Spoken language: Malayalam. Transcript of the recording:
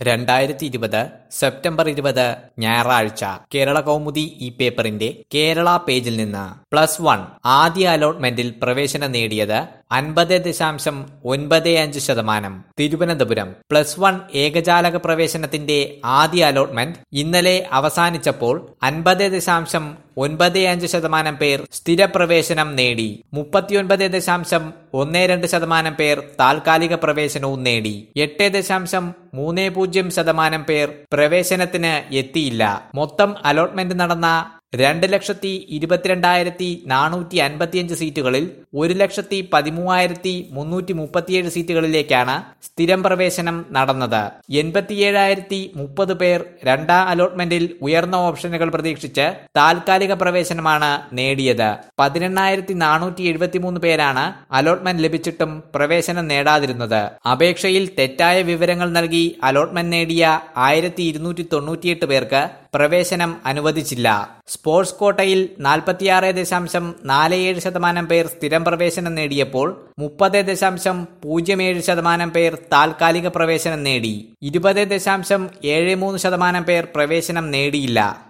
രണ്ടായിരത്തി ഇരുപത് സെപ്റ്റംബർ ഇരുപത് ഞായറാഴ്ച കേരള കൗമുദി ഈ പേപ്പറിന്റെ കേരള പേജിൽ നിന്ന് പ്ലസ് വൺ ആദ്യ അലോട്ട്മെന്റിൽ പ്രവേശനം നേടിയത് അൻപത് ദശാംശം ഒൻപത് അഞ്ച് ശതമാനം തിരുവനന്തപുരം പ്ലസ് വൺ ഏകജാലക പ്രവേശനത്തിന്റെ ആദ്യ അലോട്ട്മെന്റ് ഇന്നലെ അവസാനിച്ചപ്പോൾ അൻപത് ദശാംശം ഒൻപത് അഞ്ച് ശതമാനം പേർ സ്ഥിരപ്രവേശനം നേടി മുപ്പത്തിയൊൻപത് ദശാംശം ഒന്ന് രണ്ട് ശതമാനം പേർ താൽക്കാലിക പ്രവേശനവും നേടി എട്ട് ദശാംശം മൂന്ന് പൂജ്യം ശതമാനം പേർ പ്രവേശനത്തിന് എത്തിയില്ല മൊത്തം അലോട്ട്മെന്റ് നടന്ന രണ്ട് ലക്ഷത്തി ഇരുപത്തിരണ്ടായിരത്തി നാനൂറ്റി അൻപത്തിയഞ്ച് സീറ്റുകളിൽ ഒരു ലക്ഷത്തി പതിമൂവായിരത്തി മുന്നൂറ്റി മുപ്പത്തിയേഴ് സീറ്റുകളിലേക്കാണ് സ്ഥിരം പ്രവേശനം നടന്നത് എൺപത്തിയേഴായിരത്തി മുപ്പത് പേർ രണ്ടാം അലോട്ട്മെന്റിൽ ഉയർന്ന ഓപ്ഷനുകൾ പ്രതീക്ഷിച്ച് താൽക്കാലിക പ്രവേശനമാണ് നേടിയത് പതിനെണ്ണായിരത്തി നാനൂറ്റി എഴുപത്തിമൂന്ന് പേരാണ് അലോട്ട്മെന്റ് ലഭിച്ചിട്ടും പ്രവേശനം നേടാതിരുന്നത് അപേക്ഷയിൽ തെറ്റായ വിവരങ്ങൾ നൽകി അലോട്ട്മെന്റ് നേടിയ ആയിരത്തി ഇരുന്നൂറ്റി തൊണ്ണൂറ്റിയെട്ട് പേർക്ക് പ്രവേശനം അനുവദിച്ചില്ല സ്പോർട്സ് കോട്ടയിൽ നാൽപ്പത്തിയാറ് ദശാംശം നാല് ഏഴ് ശതമാനം പേർ സ്ഥിരം പ്രവേശനം നേടിയപ്പോൾ മുപ്പത് ദശാംശം പൂജ്യം ഏഴ് ശതമാനം പേർ താൽക്കാലിക പ്രവേശനം നേടി ഇരുപത് ദശാംശം ഏഴ് മൂന്ന് ശതമാനം പേർ പ്രവേശനം നേടിയില്ല